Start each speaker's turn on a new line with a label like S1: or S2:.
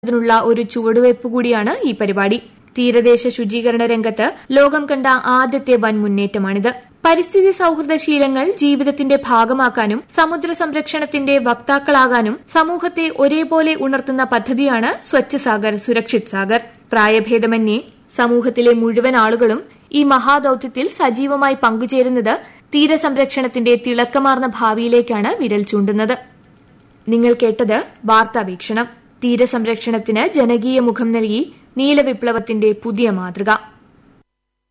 S1: ത്തിനുള്ള ഒരു ചുവടുവയ്പ് കൂടിയാണ് ഈ പരിപാടി തീരദേശ ശുചീകരണ രംഗത്ത് ലോകം കണ്ട ആദ്യത്തെ വൻ മുന്നേറ്റമാണിത് പരിസ്ഥിതി സൌഹൃദ ശീലങ്ങൾ ജീവിതത്തിന്റെ ഭാഗമാക്കാനും സമുദ്ര സംരക്ഷണത്തിന്റെ വക്താക്കളാകാനും സമൂഹത്തെ ഒരേപോലെ ഉണർത്തുന്ന പദ്ധതിയാണ് സ്വച്ഛ് സാഗർ സുരക്ഷിത് സാഗർ പ്രായഭേദമന്യേ സമൂഹത്തിലെ മുഴുവൻ ആളുകളും ഈ മഹാദൌത്യത്തിൽ സജീവമായി പങ്കുചേരുന്നത് തീരസംരക്ഷണത്തിന്റെ തിളക്കമാർന്ന ഭാവിയിലേക്കാണ് വിരൽ ചൂണ്ടുന്നത് നിങ്ങൾ കേട്ടത് വാർത്താവീക്ഷണം തീരസംരക്ഷണത്തിന് ജനകീയ മുഖം നൽകി നീലവിപ്ലവത്തിന്റെ പുതിയ മാതൃക